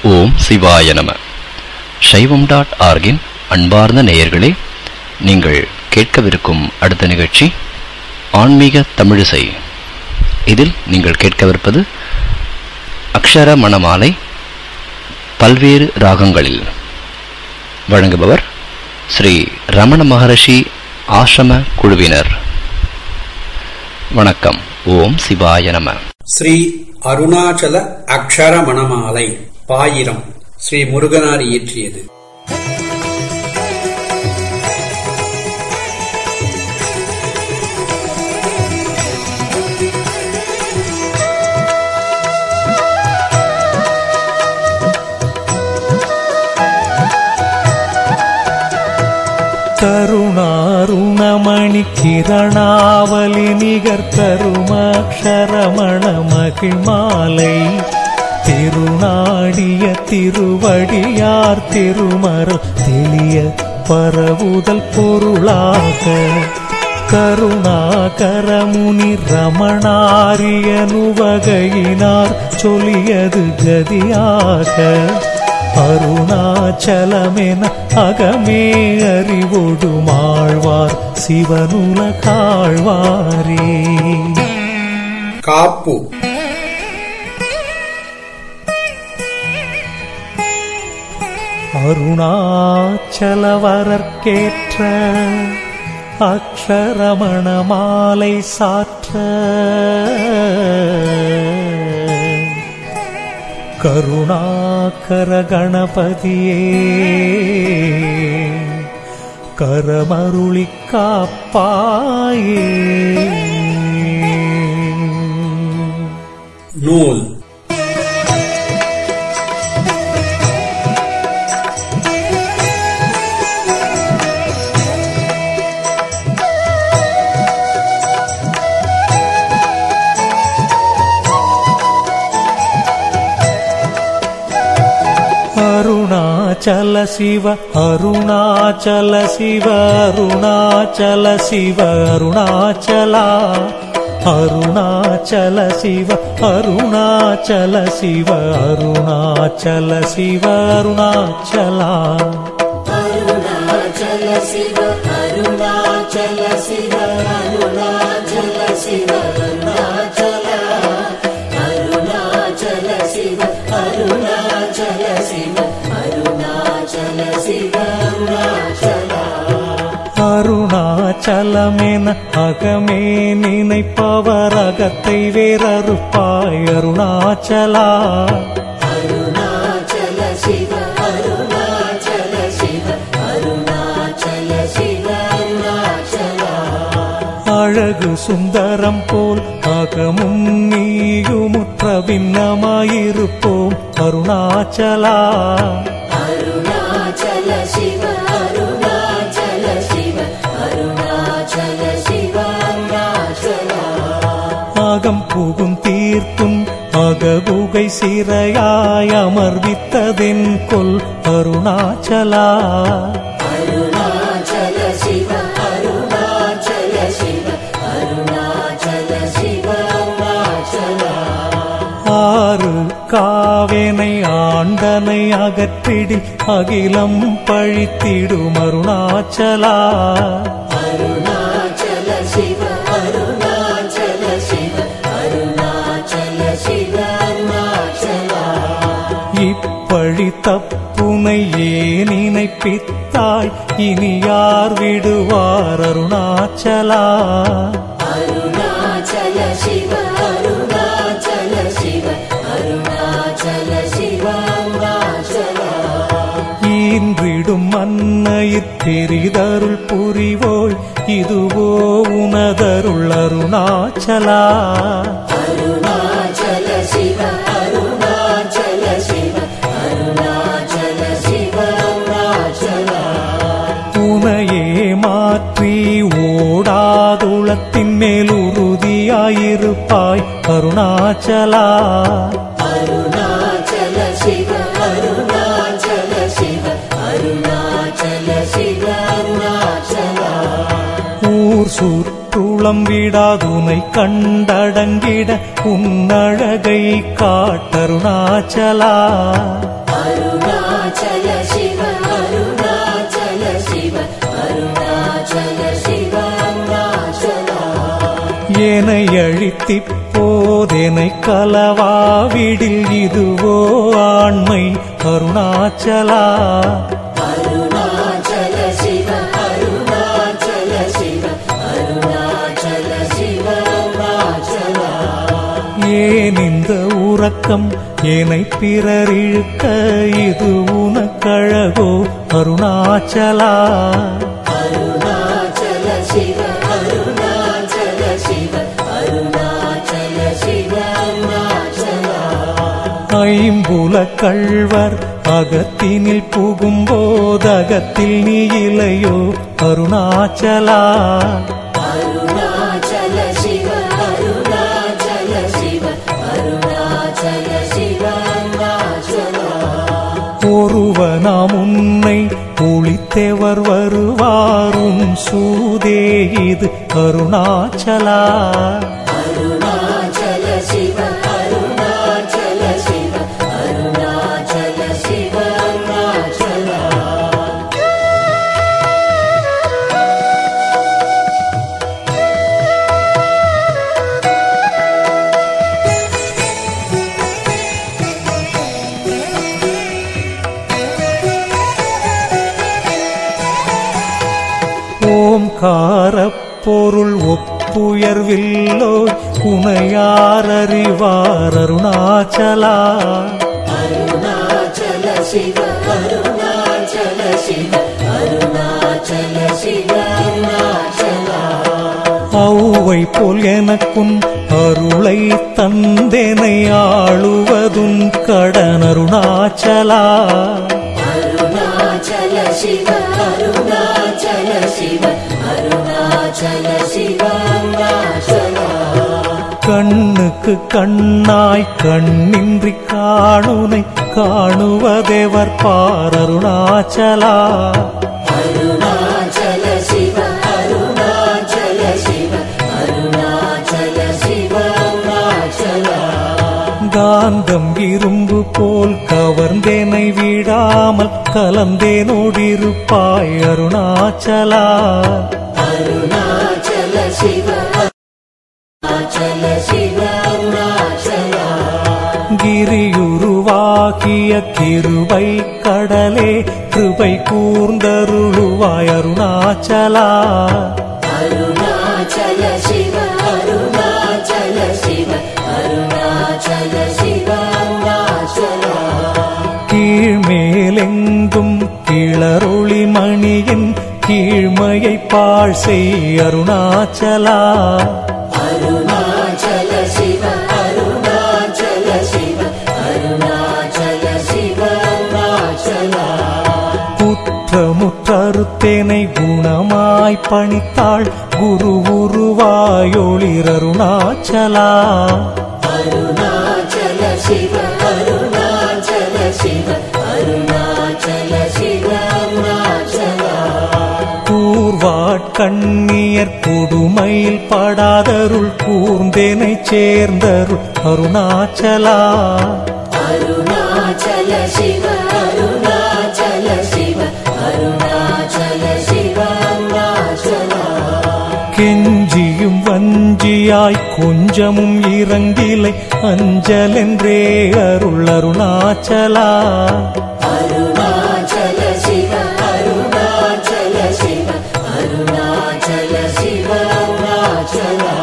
ஓம் சிவாய நம சைவம் டாட் ஆர்கின் அன்பார்ந்த நேயர்களே நீங்கள் கேட்கவிருக்கும் அடுத்த நிகழ்ச்சி ஆன்மீக தமிழிசை இதில் நீங்கள் கேட்கவிருப்பது அக்ஷர மணமாலை பல்வேறு ராகங்களில் வழங்குபவர் ஸ்ரீ ரமண மகரிஷி ஆசிரம குழுவினர் வணக்கம் ஓம் சிவாய நம ஸ்ரீ அருணாச்சல அக்ஷர மணமாலை பாயிரம் ஸ்ரீ முருகனார் இயற்றியது கருணாருணமணி கிரணாவலி நிகர் கருமாட்சரமண மகிழ்மாலை திருநாடிய திருவடியார் திருமருள் தெளிய பரவுதல் பொருளாக கருணாகரமுனி ரமணாரியனுவகையினார் சொல்லியது கதியாக அருணாச்சலமென அகமே அறிவொடு மாழ்வார் சிவனுலகாழ்வாரே காப்பு அருணாச்சலவரற்கேற்ற அக்ஷரமண மாலை சாற்ற கருணாகர கணபதியே கரமருளி காப்பாயே நூல் அருணாச்சல சிவ அருணாச்சல சிவ அருணாச்சல சிவ அருணாச்சலா அருணாச்சல சிவ அருணாச்சல சிவ அருணாச்சல சிவ அருணாச்சலா அருணாச்சல சிவ அருணாச்சல சிவ அருணாச்சல சிவ அருணாச்சல அருணாச்சல சிவ அருணாச்சல சிவ அருணாச்சல சிவ அருணாச்சல அருணாச்சலமென அகமே நினைப்பவர் அகத்தை வேறறுப்பாய் அருணாச்சலா அருணாச்சல சிவ அருணாச்சல சிவ அருணாச்சல சிவ அருணாச்சல அழகு சுந்தரம் போல் அகமும் நீயுமுற்ற பின்னமாயிருப்போம் அருணாச்சலா அருணாச்சல சிவ அருணாச்சல சிவ அருணாச்சல சிவ அருணாச்சல அகம் புகும் தீர்த்தும் அககுகை சிறையாய் அமர்வித்ததென் கொல் அருணாச்சலா அருணாச்சல சிவ அருணாச்சல சிவ அருணாச்சல சிவ அருணாச்சல ஆறு காவேனை ஆண்டனை அகற்றிடி அகிலம் பழித்திடும் அருணாச்சலா அருணாச்சல சிவ அருணாச்சல சிவ அருணாச்சல சிவ அருணாச்சல இப்பழி தப்புனை ஏன் நினைப்பித்தாய் இனி யார் விடுவார் அருணாச்சலா அருணாச்சல சிவ அருணாச்சல சிவ அருணாச்சல சிவ அருணாச்சல ஈன்றிடும் மன்னையிற் பெரிதருள் புரிவோய் இதுவோ உனதருள் அருணாச்சலா அருணாச்சல சிவ அருணாச்சல சிவ அருணாச்சல சிவ அருணாச்சல உனையே மாற்றி ஓடாதுளத்தின் மேல் உறுதியாயிருப்பாய் அருணாச்சலா அருணாச்சல சிவ அருணாச்சல சிவ அருணாச்சல சிவ அருணாச்சல ஊர் சுற்றுளம் விடாதுனை கண்டடங்கிட உன்னழகை காட்டருணாச்சலா அழித்திப்போதெனை கலவாவிடில் இதுவோ ஆண்மை அருணாச்சலா அருணாச்சல சிவ அருணாச்சல சிவ அருணாச்சல சிவ அருணாச்சலா ஏன் இந்த உறக்கம் என்னை பிறர் இழுக்க இது உனக்கழகோ அருணாச்சலா அருணாச்சல சிவ அருணாச்சல சிவ அருணாச்சல சிவ அருணாச்சலா ஐம்புல கள்வர் அகத்தினில் புகும்போதகத்தில் நீ இலையோ அருணாச்சலா அருணாச்சல சிவ அருணாச்சல சிவ அருணாச்சல சிவ அருணாச்சலா ஒருவனாம் உன்னை ஒளித்தேவர் வருவாரும் சூதே இது அருணாச்சலா அருணாச்சல சிவ அருணாச்சல சிவ அருணாச்சல சிவ அருணாச்சலா ஓம்காரப் பொருள் ஒப்புயர்வில்லோ உனையாரறிவார் அருணாச்சலா அருணாச்சல சிவ அருணாச்சல சிவ அருணாச்சல சிவ அருணாச்சலா ஔவை போல் எனக்கும் அருளை தந்தெனை ஆளுவதும் கடன் அருணாச்சலா அருணாச்சல சிவ அருணாச்சல சிவ அருணாச்சல சிவ அருணாச்சலா கண்ணுக்கு கண்ணாய் கண்ணின்றி காணுனை காணுவதேவர் பார் அருணாச்சலா அருணாச்சல சிவ அருணாச்சல சிவ அருணாச்சல சிவ அருணாச்சலா காந்தம் இரும்பு போல் கவர்ந்தேனை விடாமல் கலந்தேனோடிருப்பாய் அருணாச்சலா அருணாச்சல சிவ அருணாச்சல சிவ அருணாச்சலா கிரியுருவாகிய கிருபை கடலே கிருபை கூர்ந்தருளுவாய் அருணாச்சலா அருணாச்சல சிவ அருணாச்சல சிவ அருணாச்சல சிவ அருணாச்சலா கீழ்மேலெங்கும் கிளரொளி மணியின் கீழ்மையை பாழ் செய் அருணாச்சலா அருணாச்சல சிவ அருணாச்சல சிவ அருணாச்சல சிவ அருணாச்சலா குற்றமுற்றறுத்தேனை குணமாய் பணித்தாள் குரு உருவாயொளிர் அருணாச்சலா அருணாச்சல சிவ அருணாச்சல சிவ அருணாச்சல சிவ அருணாச்சலா கூர்வாட்கண்ணியர் கொடுமையில் படாதருள் கூர்ந்தேனை சேர்ந்தருள் அருணாச்சலா அருணாச்சல சிவ அருணாச்சல சிவ அருணாச்சல சிவ அருணாச்சலா கெஞ்சியும் வஞ்சியாய் கொஞ்சமும் இறங்கிலை அஞ்சலென்றே அருள் அருணாச்சலா அருணாச்சல சிவ அருணாச்சல சிவ அருணாச்சல சிவ அருணாச்சலா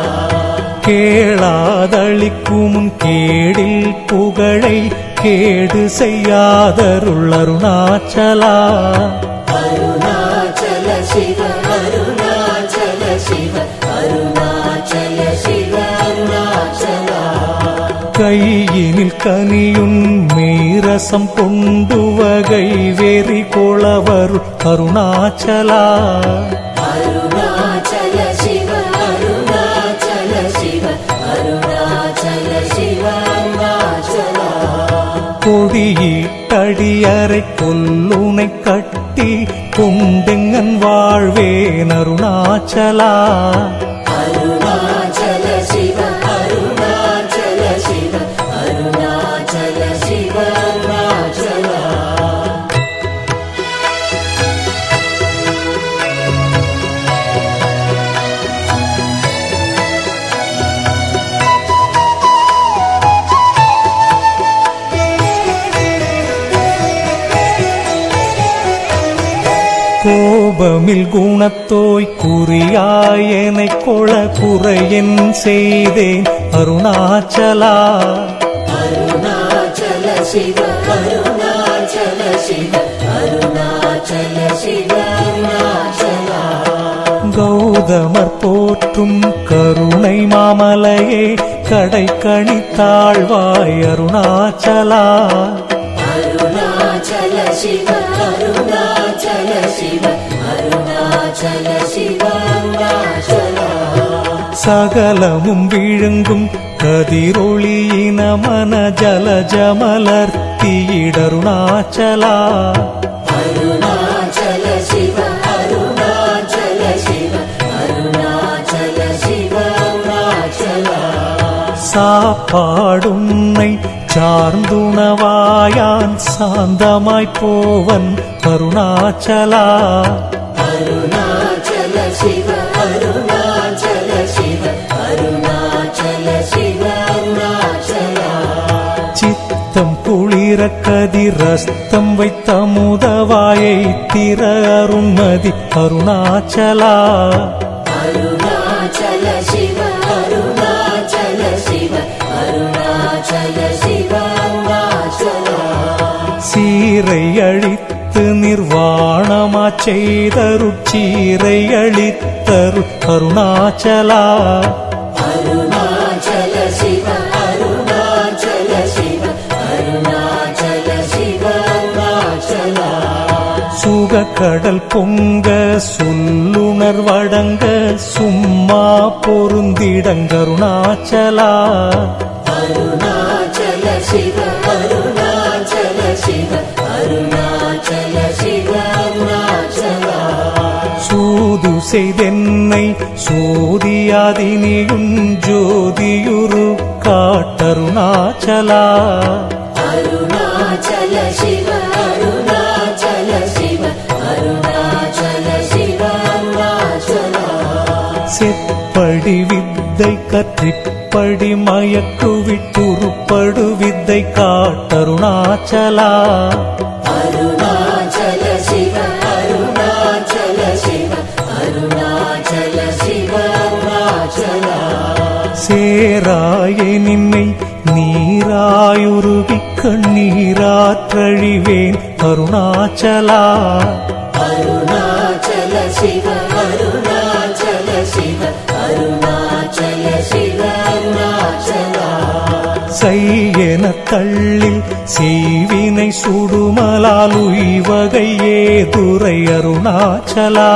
கேளாதளிக்கும் கேடில் புகழை கேடு செய்யாதருள் அருணாச்சலா அருணாச்சல சிவ அருணாச்சல சிவ அருணாச்சல சிவ அருணாச்சலா கையினில் கனியுன் மீரசம் கொண்டு வகை வெறி கொளவருள் அருணாச்சலா அருணாச்சல சிவ அருணாச்சல சிவ அருணாச்சல சிவ அருணாச்சலா கொடியீட்டடியறை கொல்லுனை கட்டி கொண்டெங்கன் வாழ்வேன் அருணாச்சலா அருணாச்சல சிவ அருணாச்சல சிவ அருணாச்சல சிவ அருணாச்சலா கோபமில் குணத்தோய் குறியாயனை கொள குறையன் செய்தேன் அருணாச்சலா அருணாச்சல சிவ அருணாச்சல சிவ அருணாச்சல சிவ அருணாச்சலா கௌதமர் போற்றும் கருணை மாமலையே கடை கணித்தாழ்வாய் அருணாச்சலா அருணாச்சல சிவ அருணாச்சல சிவ அருணாச்சல சிவ அருணாச்சலா சகலமும் விழுங்கும் கதிரொளியின மன ஜலஜமலர்த்தியிடருணாச்சலா அருணாச்சல சிவ அருணாச்சல சிவ அருணாச்சல சிவ அருணாச்சலா சாப்பாடுன்னை சார்ந்துணவாயான் சாந்தமாய் போவன் அருணாச்சலா அருணாச்சல சிவ அருணாச்சல சிவ அருணாச்சல சிவ அருணாச்சலா சித்தம் குளிர கதிரஸ்தம் வைத்த முதவாயை திற அருண்மதி அருணாச்சலா அருணாச்சல சிவ அருணாச்சல சிவ அருணாச்சல சிவ அருணாச்சலா சீரை அழித்து நிர்வாணமா செய்தருட்சீரை அழித்தரு அருணாச்சலா அருணாச்சல சிவ அருணாச்சல சிவ அருணாச்சல சிவ அருணாச்சலா சுக கடல் பொங்க சொல்லுணர்வடங்க சும்மா பொருந்திடங்கருணாச்சலா அருணாச்சல சிவ அருணாச்சல சிவ அருணாச்சல சிவ அருணாச்சலா சூது செய்தென்னை சோதியாதினியும் ஜோதியுரு காட்டருணாச்சலா அருணாச்சல சிவ அருணாச்சல சிவ அருணாச்சல சிவ அருணாச்சலா செப்படி வித்தை கற்றிப்படி மயக்கு விட்டுருப்படு வித்தை காட்டருணாச்சலா அருணாச்சல சிவ அருணாச்சல சிவ அருணாச்சல சிவ அருணாச்சலா சேராய நின்னை நீராயுருகி கண்ணீராற்றழிவேன் அருணாச்சலா அருணாச்சல சிவ அருணாச்சல சிவ அருணாச்சல சிவ அருணாச்சலா செய்யென தள்ளில் செய்வினை சுடுமலால் உய்வகையே துரை அருணாச்சலா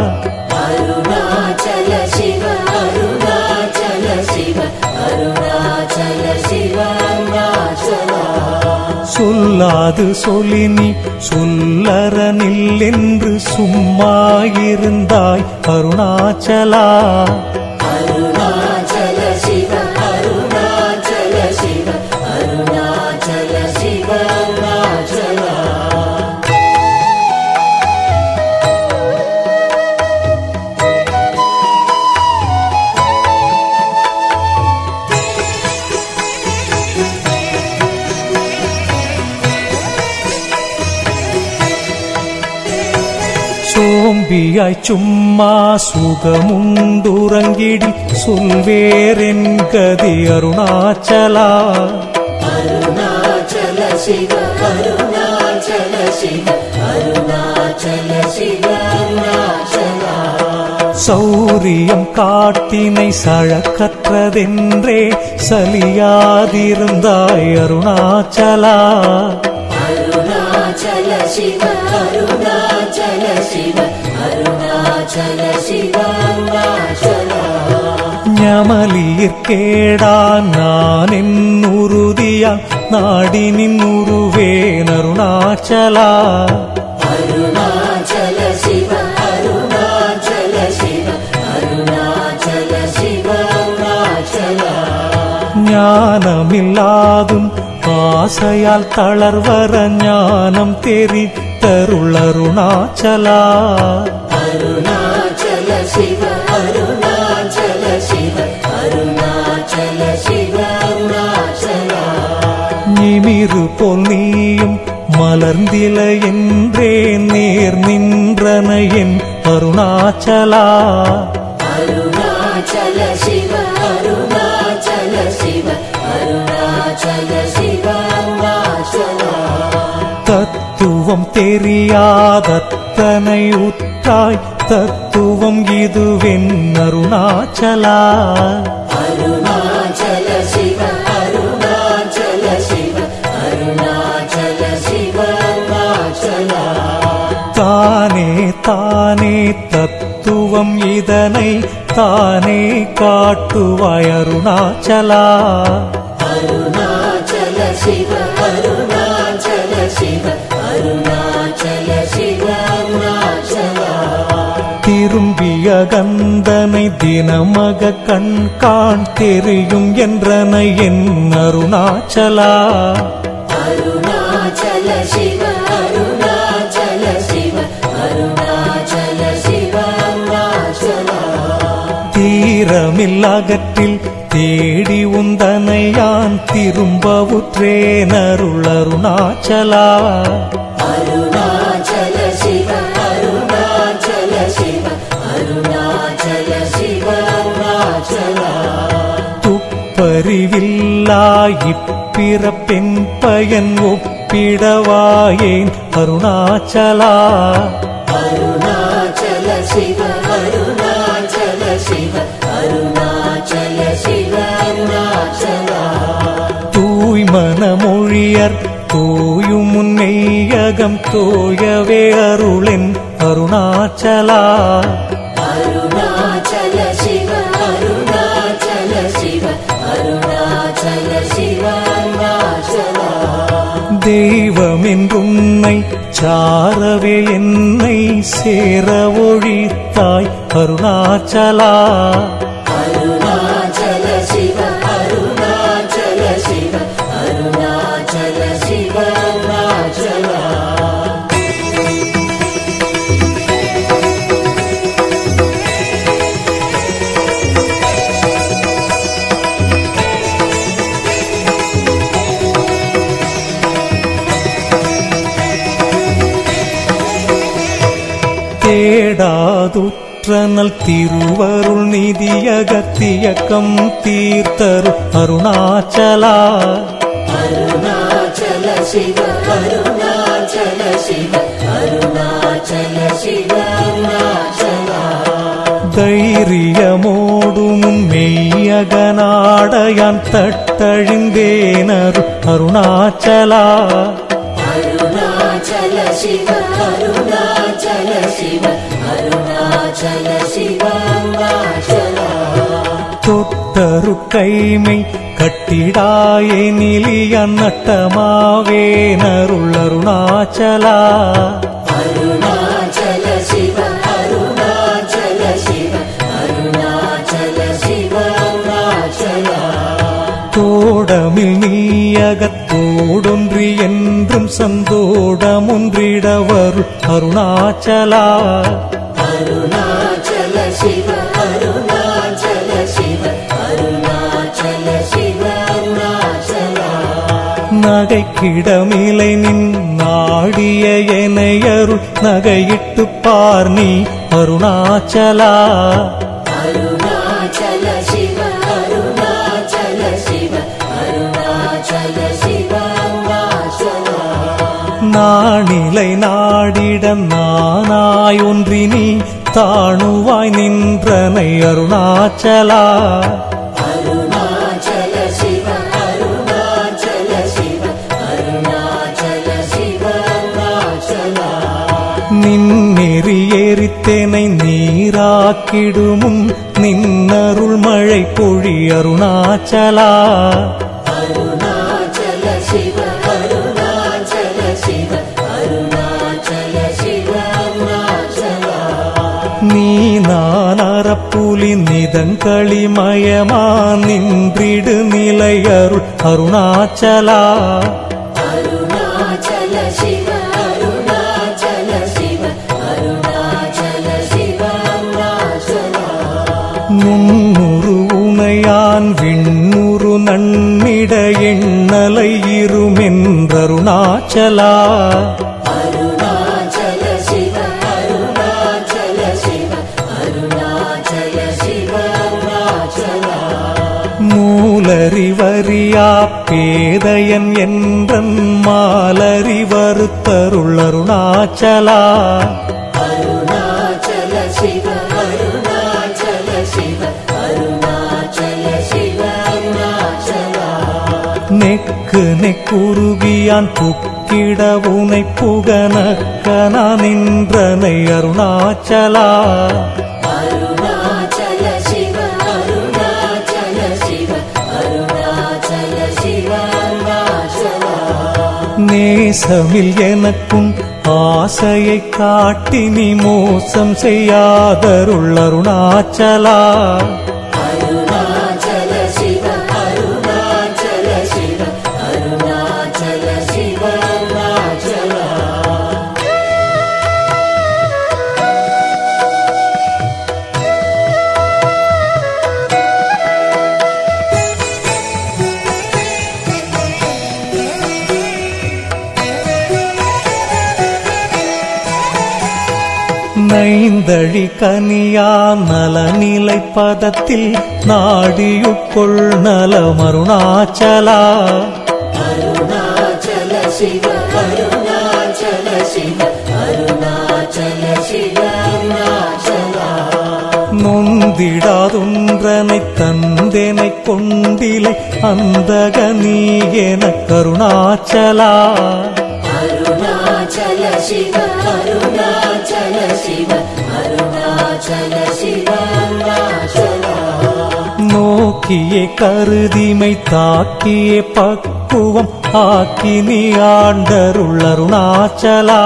அருணாச்சல சிவ அருணாச்சல சிவ அருணாச்சல சிவ அருணாச்சலா சொல்லாது சொலினி சொல்லறனில் என்று சும்மாயிருந்தாய் அருணாச்சலா அருணாச்சல சிவ அருணாச்சல சிவ அருணாச்சல சிவ அருணாச்சலா சோம்பியாய் சும்மா சுகமுண்டுறங்கிடி சொல்வேரென் கதி அருணாச்சலா அருணாச்சல சிவ அருணாச்சல சிவ அருணாச்சல சிவ அருணாச்சலா சௌரியம் காட்டினை சழக்கற்றதென்றே சலியாதிருந்தாய் அருணாச்சலா அருணாச்சல சிவ அருணாச்சல சிவ அருணாச்சல சிவ அருணாச்சலா ஞமலியிற்கேடா நான் என் உறுதியா நாடினின் உருவேன் அருணாச்சலா அருணாச்சல சிவ அருணாச்சல சிவ அருணாச்சல சிவ அருணாச்சலா ஞானமில்லாதும் ஆசையால் தளர்வர ஞானம் தெரித்தருள் அருணாச்சலா அருணாச்சல சிவ அருணாச்சல சிவ அருணாச்சல சிவ அருணாச்சலா நிமிரு போல் நீயும் மன மலர்ந்தில என்றே நேர் நின்றன என் அருணாச்சலா அருணாச்சல சிவ அருணாச்சல சிவ அருணாச்சல சிவ அருணாச்சலா தத்துவம் தெரியாதத்தனை உற்றாய் தத்துவம் இதுவென் அருணாச்சலா அருணாச்சல சிவ அருணாச்சல சிவ அருணாச்சல சிவ அருணாச்சலா தானே தானே தத்துவம் இதனை தானே காட்டுவாய் அருணாச்சலா அருணாச்சல சிவ அருணாச்சல சிவ அருணாச்சல சிவ அருணாச்சலா திரும்பிய கந்தனை தினமக கண் காண் தெரியும் என்றனை என் அருணாச்சலா அருணாச்சல சிவ அருணாச்சல சிவ அருணாச்சல சிவ அருணாச்சலா தீரமில்லகற்றில் தேடி உந்தனையான் திரும்பவுற்றேன் அருள் அருணாச்சலா அருணாச்சல சிவ அருணாச்சல சிவ அருணாச்சல சிவ அருணாச்சலா துப்பறிவில்லா இப்பிறப்பெண் பயன் ஒப்பிடவாயேன் அருணாச்சலா அருணாச்சல சிவ அருணாச்சல சிவ அருணாச்சல சிவ அருணாச்சலா தூய்மன மொழியர் தூயும் முன்னையகம் தோயவே அருளென் அருணாச்சலா அருணாச்சல சிவ அருணாச்சல சிவ அருணாச்சல சிவ அருணாச்சலா தெய்வமென்றுன்னை சாரவே என்னை சேர ஒழித்தாய் அருணாச்சலா அருணாச்சல சிவ அருணாச்சல சிவ அருணாச்சல சிவ அருணாச்சலா தேடாதுற்றனல் திருவருள் நிதியகத்தியக்கம் தீர்த்தரு அருணாச்சலா அருணாச்சல சிவ அருணாச்சல சிவ அருணாச்சல சிவ அருணாச்சலா தைரியமோடும் மெய்யகநாடையான் தட்டழிந்தேனரு அருணாச்சலா அருணாச்சல சிவ அருணாச்சல சிவ அருணாச்சல சிவ அருணாச்சலா தொட்டரு கைமை கட்டிடாயே நிலிய நட்டமாவேனருள் அருணாச்சலா அருணாச்சல சிவ அருணாச்சல சிவ அருணாச்சல சிவ அருணாச்சலா தோடமில் நீயகத்தோடொன்றி என்றும் சந்தோடமொன்றிடவரு அருணாச்சலா அருணாச்சல சிவ அருணாச்சல சிவ அருணாச்சல சிவ அருணாச்சலா நகைக்கிடமிலை நின் நாடிய எனையருள் நகையிட்டு பார் நீ அருணாச்சலா அருணாச்சல சிவ அருணாச்சல சிவ அருணாச்சல சிவ அருணாச்சலா நாணிலை நாடிடம் நானாய் ஒன்றி நீ தாணுவாய் நின்றனை அருணாச்சலா அருணாச்சல சிவ அருணாச்சல சிவ அருணாச்சல சிவ அருணாச்சலா நின்னெறி எரித்தேனை நீராக்கிடுமும் நின்னருள் மழை பொழி அருணாச்சலா அருணாச்சல சிவ அருணாச்சல சிவ அருணாச்சல சிவ அருணாச்சலா நீ நான் அறப்புலி நிதங்களிமயமா நின்றிடு நிலை அருள் அருணாச்சலா அருணாச்சல சிவ அருணாச்சல சிவ அருணாச்சல சிவ அருணாச்சலா முன்னுரு உனையான் விண்ணுரு நன்னிட எண்ணலை இருமென்றருணாச்சலா அருணாச்சலா அருணாச்சல சிவ அருணாச்சல சிவ அருணாச்சல சிவ அருணாச்சலா மூலறிவறியா பேதையன் என்றன் மாலறி வருத்தருள் அருணாச்சலா அருணாச்சல சிவ அருணாச்சல சிவ அருணாச்சல சிவ அருணாச்சலா நெக்கு நெக்குருகியான் புக்கிட உனை புகனக்கனா நின்றனை அருணாச்சலா அருணாச்சல சிவ அருணாச்சல சிவ அருணாச்சல சிவ அருணாச்சலா நேசமில் எனக்கும் ஆசையை காட்டி நீ மோசம் செய்யாதருள் அருணாச்சலா அருணாச்சல சிவ அருணாச்சல சிவ அருணாச்சல சிவ அருணாச்சலா நைந்தழி கனியா நலநிலை பதத்தில் நாடியுட்கொள் நலம் அருணாச்சலா அருணாச்சல சிவ அருணாச்சல சிவ அருணாச்சல சிவ அருணாச்சலா நொந்திடாதொன்றனை தந்தெனை கொண்டிலை அந்தக நீ என கருணாச்சலா அருணாச்சல சிவ அருணாச்சல சிவ அருணாச்சல சிவ அருணாச்சலா நோக்கியே கருதிமை தாக்கியே பக்குவம் ஆக்கி நீ ஆண்டருள் அருணாச்சலா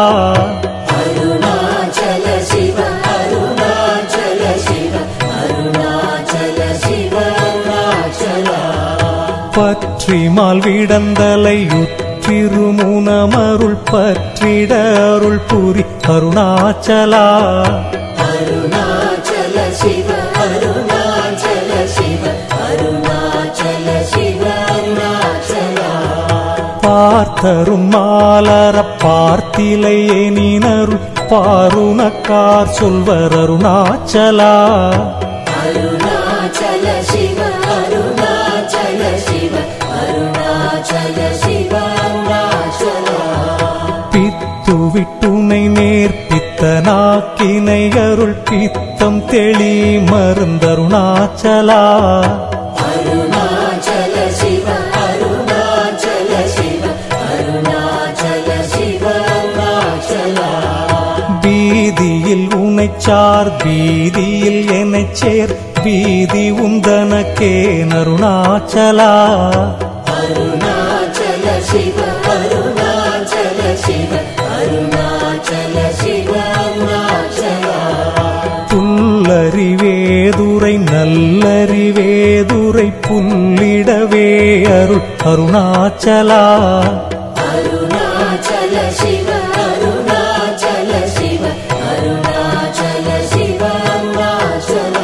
அருணாச்சல சிவ அருணாச்சல சிவ அருணாச்சல சிவ அருணாச்சலா பற்றிமால் விடந்தலை உற்றிருமுனமருள் பற்றிட அருள் புரி அருணாச்சலா அருணாச்சல சிவ அருணாச்சல சிவ அருணாச்சல சிவ அருணாச்சலா பார்த்தரும் மாலர பார்த்திலை எனினருள் பாருணக்கார் சொல்வர் அருணாச்சலா அருணாச்சல சிவ அருணாச்சல சிவ அருணாச்சல சிவ அருணாச்சலா பித்து விட்டுனை நேர்ப்பித்தனாக்கினை அருள் பித்தம் தெளி மருந்தருணாச்சலா அருணாச்சல சிவ அருணாச்சல சிவ அருணாச்சல சிவ அருணாச்சலா பீதியில் உனைச்சார் பீதியில் என்னைச் சேர் பீதி உந்தனக்கே நருணாச்சலா அருணாச்சல சிவ அருணாச்சல சிவ அருணாச்சல சிவ அருணாச்சலா புல்லறிவேதுரை நல்லறிவேதுரை புல்லிடவே அருள் அருணாச்சலா அருணாச்சல சிவ அருணாச்சல சிவ அருணாச்சல சிவ அருணாச்சலா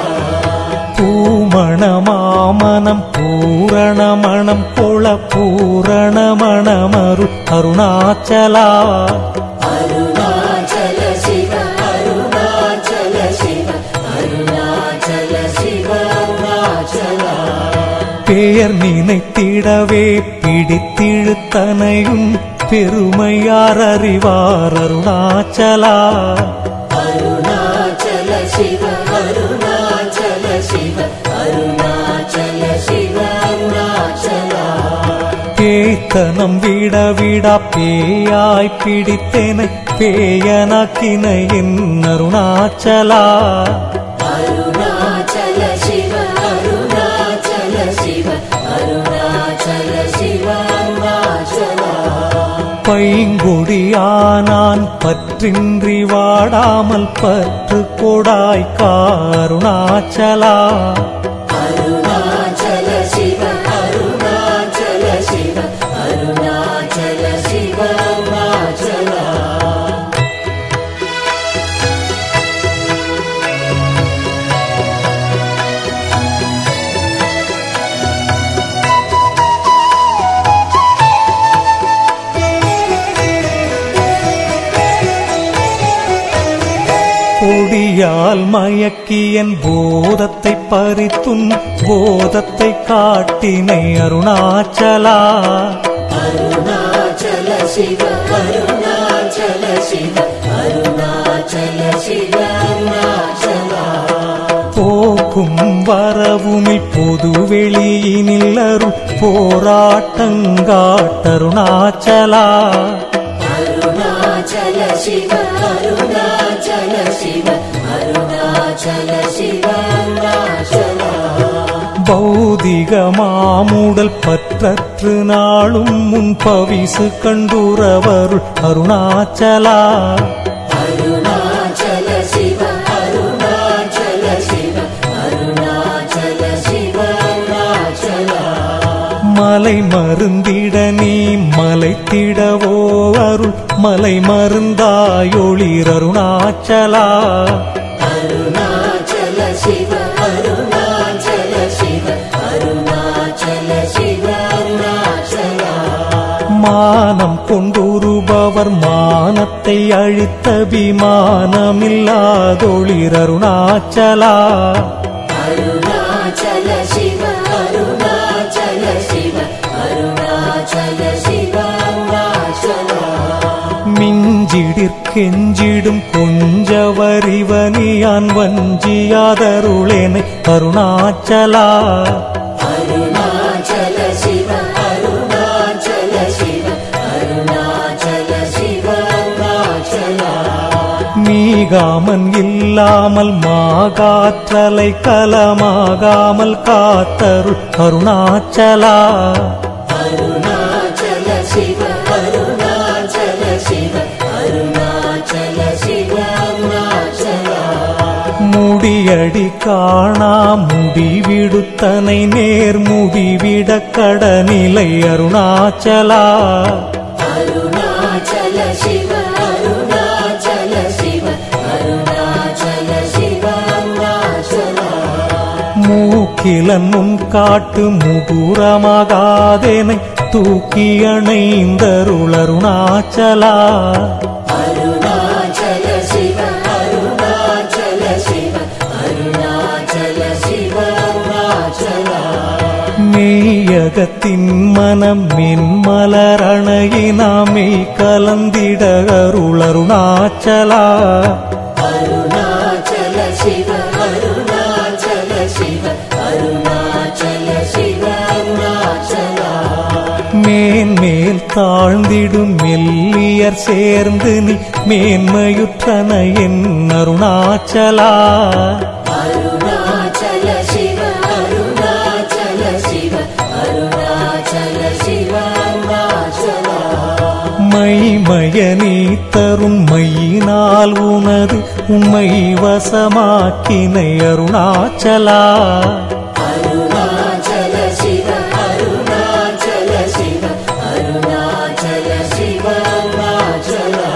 பூமணமாமனம் பூரணமணம் கொள பூரணமணமருள் அருணாச்சலா அருணாச்சல சிவ அருணாச்சல சிவ அருணாச்சல சிவ அருணாச்சலா பெயர் நினைத்திடவே பிடித்திழுத்தனையும் பெருமையார் அறிவார் அருணாச்சலா அருணாச்சல சிவ அருணாச்சல சிவ அருணாச்சல சிவ அருணாச்சலா பேத்தனம் விட விடா பேயாய் பிடித்தேனை பேயனாக்கினை என் அருணாச்சலா அருணாச்சல சிவ அருணாச்சல சிவ அருணாச்சல சிவ அருணாச்சலா பைங்குடியானான் பற்றின்றி வாடாமல் பற்று கொடாய் காருணாச்சலா அருணாச்சல சிவ அருணாச்சல சிவ அருணாச்சல சிவ அருணாச்சலா பொடியால் மயக்கியன் போதத்தை பறித்துன் போதத்தை காட்டினை அருணாச்சலா அருணாச்சல சிவ அருணாச்சல சிவ அருணாச்சல சிவ அருணாச்சலா போக்கும் வரவுமில் பொது வெளியினில் அருள் போராட்டங்காட்டருணாச்சலா அருணாச்சல சிவ அருணாச்சல சிவ அருணாச்சல சிவ அருணாச்சலா பௌதிக மாமுடல் பற்றற்று நாளும் முன் பவிசு கண்டுறவருள் அருணாச்சலா அருணாச்சல சிவ அருணாச்சல சிவ அருணாச்சல சிவ அருணாச்சலா மலை மருந்திட நீ மலைத்திடவோ அருள் மலை மருந்தாயொளிர் அருணாச்சலா அருணாச்சல சிவ அருணாச்சல சிவ அருணாச்சல சிவ அருணாச்சலா மானம் கொண்டுருபவர் மானத்தை அழித்த விமானமில்லாதொளிர் அருணாச்சலா அருணாச்சல சிவ அருணாச்சல சிவ அருணாச்சல சிவ அருணாச்சலா மிஞ்சிடிற்கெஞ்சிடும் கொஞ்ச வரிவனியான் வஞ்சியாதருளேனை அருணாச்சலா அருணாச்சல சிவ அருணாச்சல சிவ அருணாச்சல சிவ அருணாச்சலா மீகாமன் இல்லாமல் மாகாற்றலை கலமாகாமல் காத்தருள் அருணாச்சலா அருணாச்சல சிவ அருணாச்சல சிவ அருணாச்சல சிவ அருணாச்சலா முடியடி காணா முடிவிடுத்தனை நேர் முடிவிட கடநிலை அருணாச்சலா அருணாச்சல சிவ அருணாச்சல சிவ அருணாச்சல சிவ அருணாச்சலா மூக்கிலன் முன் காட்டு முகுரமாகாதேனை தூக்கி அணைந்தருள் அருணாச்சலா அருணாச்சல சிவ அருணாச்சல சிவ அருணாச்சல சிவ அருணாச்சலா மெய்யகத்தின் மனம் மென்மலரணையினாமே கலந்திட அருள் அருணாச்சலா அருணாச்சல சிவ அருணாச்சல சிவ அருணாச்சல சிவ அருணாச்சலா மேன்மேல் தாழ்ந்திடும் மெல்லியர் சேர்ந்து நீ மேன்மையுற்றன என் அருணாச்சலா அருணாச்சல சிவ அருணாச்சல சிவ அருணாச்சல சிவ அருணாச்சலா மைமய நீ தரும் மையினால் உனது உண்மை வசமாக்கினை அருணாச்சலா அருணாச்சல சிவ அருணாச்சல சிவ அருணாச்சல சிவ அருணாச்சலா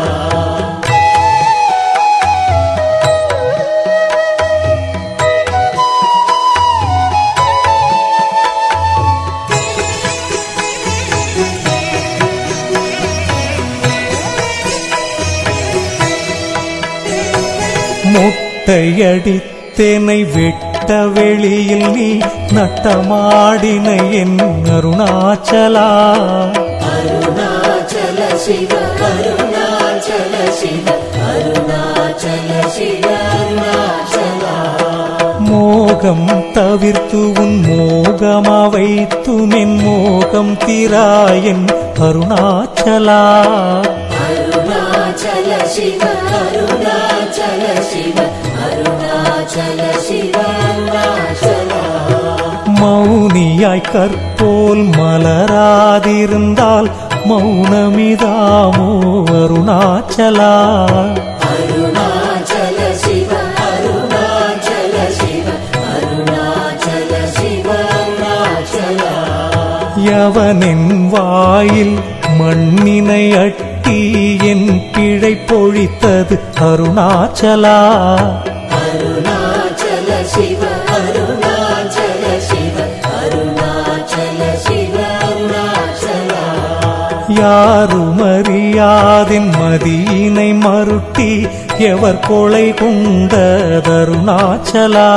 முட்டையடித்தேனை வெட்ட வெளியில் நீ நட்டமாடின என் அருணாச்சலா அருணாச்சல சிவ அருணாச்சல சிவ அருணாச்சல சிவ அருணாச்சலா மோகம் தவிர்த்து உன் மோகமா வைத்துமென் மோகம் திராயன் அருணாச்சலா அருணாச்சல சிவ அருணாச்சல சிவ அருணாச்சல சிவ அருணாச்சலா மௌனியாய் கற்போல் மலராதிருந்தால் மௌனமிதாமோ அருணாச்சலா அருணாச்சல சிவ அருணாச்சல சிவ அருணாச்சல சிவ அருணாச்சலா யவனின் வாயில் மண்ணினை அட்டி என் பிழை பொழித்தது அருணாச்சலா அருணாச்சல சிவ அருணாச்சல சிவ அருணாச்சல சிவ அருணாச்சலா யாருமறியாதின் மதியினை மருட்டி எவர் கொலை கொண்ட தருணாச்சலா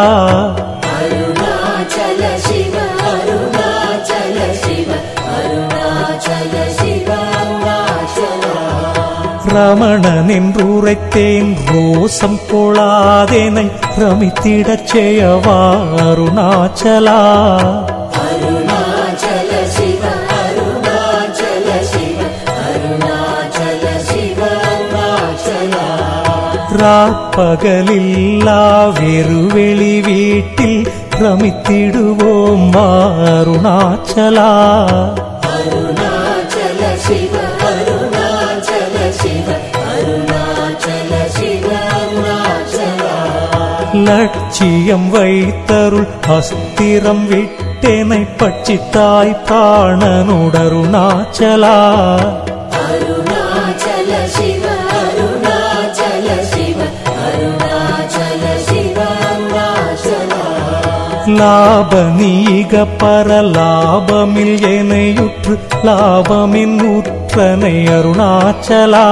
அருணாச்சல சிவ அருணாச்சல சிவ அருணாச்சல சிவ அருணாச்சலா ரமணன் என்றுரைத்தேன் ரோசம் கொளாதேனை ரமித்திடச் செய்யவா அருணாச்சலா அருணாச்சல சிவ அருணாச்சல சிவ அருணாச்சல சிவ அருணாச்சலா ராப்பகலில்லா வெறுவெளி வீட்டில் ரமித்திடுவோம் வா அருணாச்சலா அருணாச்சல சிவ அருணாச்சல சிவ அருணாச்சல சிவ அருணாச்சலா லட்சியம் வைத்தருள் அஸ்திரம் விட்டேனை பட்சித்தாய் பிராணனுடருணாச்சலா அருணாச்சல சிவ அருணாச்சல சிவ அருணாச்சல சிவ அருணாச்சலா லாப நீக பர லாபமில் எனையுற்று லாபமின் உற்றனை அருணாச்சலா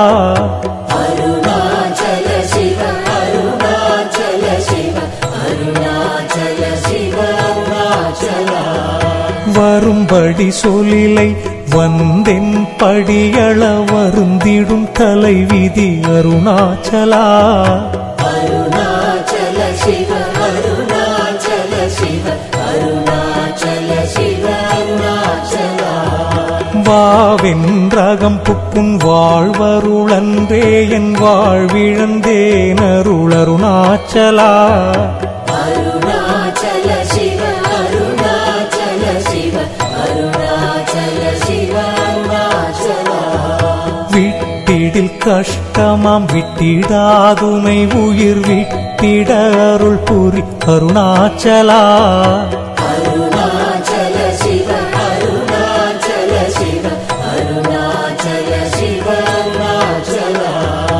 அருணாச்சல சிவ அருணாச்சல சிவ அருணாச்சல சிவ அருணாச்சலா வரும்படி சொலிலை வந்தென் படியள வருந்திடும் தலைவிதி அருணாச்சலா அருணாச்சல சிவ அருணாச்சல சிவ அருணாச்சல சிவ அருணாச்சலா வாவென்றகம் புக்குன் வாழ்வருளன்றே என் வாழ்விழந்தேன் அருளருணாச்சலா அருணாச்சல சிவ அருணாச்சல சிவ அருணாச்சல சிவ அருணாச்சலா விட்டிடில் கஷ்டமாம் விட்டிடாதுமை உயிர் விட்டிட அருள் புரி அருணாச்சலா அருணாச்சல சிவ அருணாச்சல சிவ அருணாச்சல சிவ அருணாச்சலா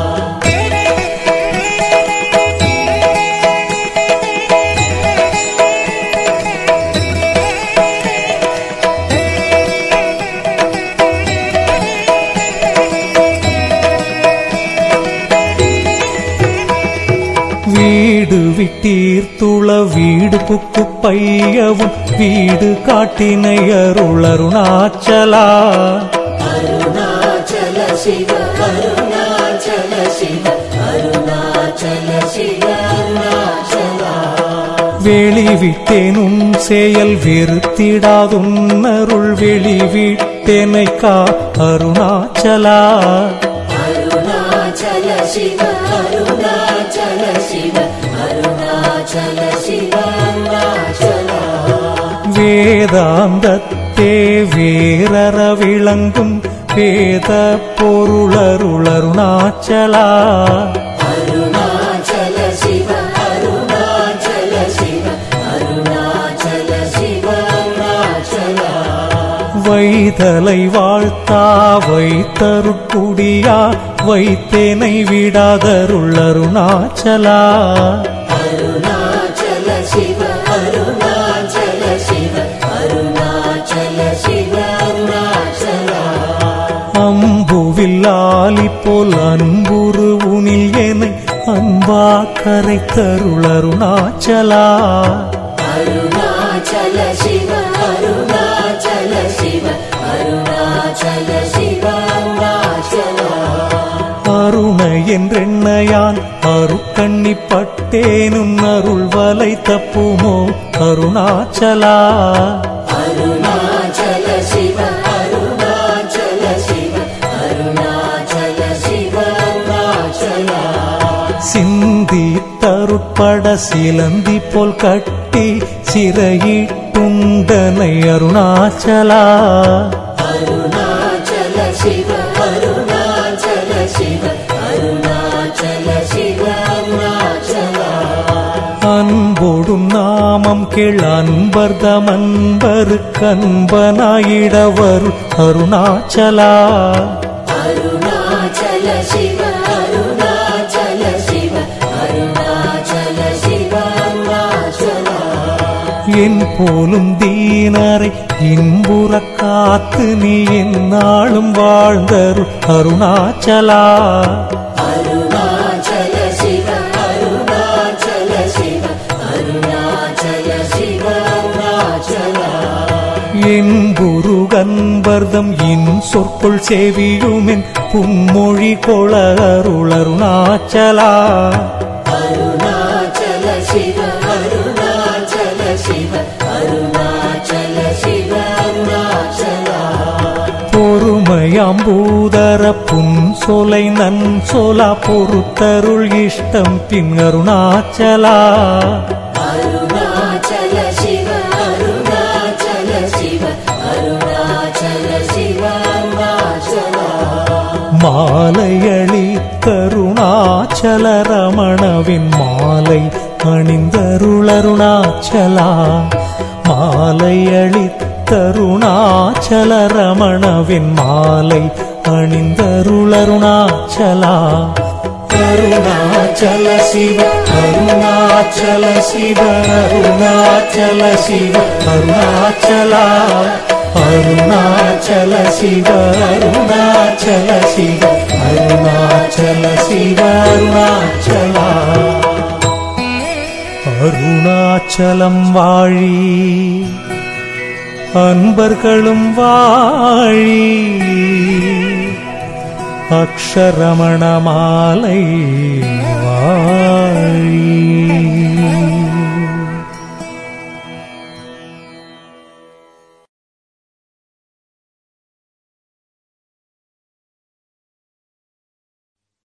வீடு விட்டீர்த்துள வீடு புக்கு பையவும் வீடு காட்டினை அருள் அருணாச்சலா அருணாச்சல சிவ அருணாச்சல சிவ அருணாச்சல சிவ அருணாச்சலா வெளி விட்டேனும் செயல் வெறுத்திடாதுன் அருள் வெளி விட்டேனை கா அருணாச்சலா அருணாச்சல சிவ அருணாச்சல சிவ அருணாச்சல சிவ அருணாச்சலா வேதாந்தத்தே வேரற விளங்கும் வேத பொருளருளருணாச்சலா அருணாச்சல சிவ அருணாச்சல சிவ அருணாச்சல சிவ அருணாச்சலா வைதலை வாழ்த்தா வைத்தருக்குடியா வைத்தேனை விடாதருளருணாச்சலா அருணாச்சல சிவ அருணாச்சல சிவ அருணாச்சல சிவ அருணாச்சலா அம்புவில்லாலி போல் அன்புரு உனில் என்னை அன்பா கரை தருளருணாச்சலா அருணாச்சல சிவ அருணாச்சல சிவ அருணாச்சல சிவ அருணாச்சலா அருண என்றெண்ணையான் அருக்கண்ணி பட்டேனும் அருள் வலை தப்புமோ அருணாச்சலா அருணாச்சல சிவ அருணாச்சல சிவ அருணாச்சல சிவ அருணாச்சலா சிந்தி தருட்பட சிலந்தி போல் கட்டி சிறையிட்டுண்டனை அருணாச்சலா அருணாச்சல சிவ அருணாச்சல சிவ அருணாச்சல சிவ அருணாச்சலா அன்போடும் நாமம் கேள் அன்பர்தம் அன்பரு கண்பனாயிடவர் அருணாச்சலா அருணாச்சல சிவ அருணாச்சல சிவ அருணாச்சல சிவ அருணாச்சலா என் போலும் தீனரை இன்புறக் காத்து நீ எந்நாளும் வாழ்ந்தருள் அருணாச்சலா அருணாச்சல சிவ அருணாச்சல சிவ அருணாச்சல சிவ அருணாச்சலா என் குருகன்பர்தம் இன் சொற்கொள் சேவியுமின் புன்மொழி கொள அருள் அருணாச்சலா அருணாச்சல சிவ அருணாச்சல சிவ அருணாச்சல சிவ அருணாச்சலா பொறுமையாம்பூதர புன் சொலை நன் சொலா பொறுத்தருள் இஷ்டம் பின் அருணாச்சலா அருணாச்சல சிவ அருணாச்சல சிவ அருணாச்சல சிவ அருணாச்சலா மாலையளி கருணாச்சல ரமணவின் மாலை அணிந்தருளருணாச்சலா மாலையளி தருணாச்சல ரமணவின் மாலை அணிந்தருளருணாச்சலா அருணாச்சல சிவ அருணாச்சல சிவ அருணாச்சல சிவ அருணாச்சலா அருணாச்சல சிவ அருணாச்சல சிவ அருணாச்சல சிவ அருணாச்சலா அருணாச்சலம் வாழி அன்பர்களும் வாழி அக்ஷரமண மாலை வாழி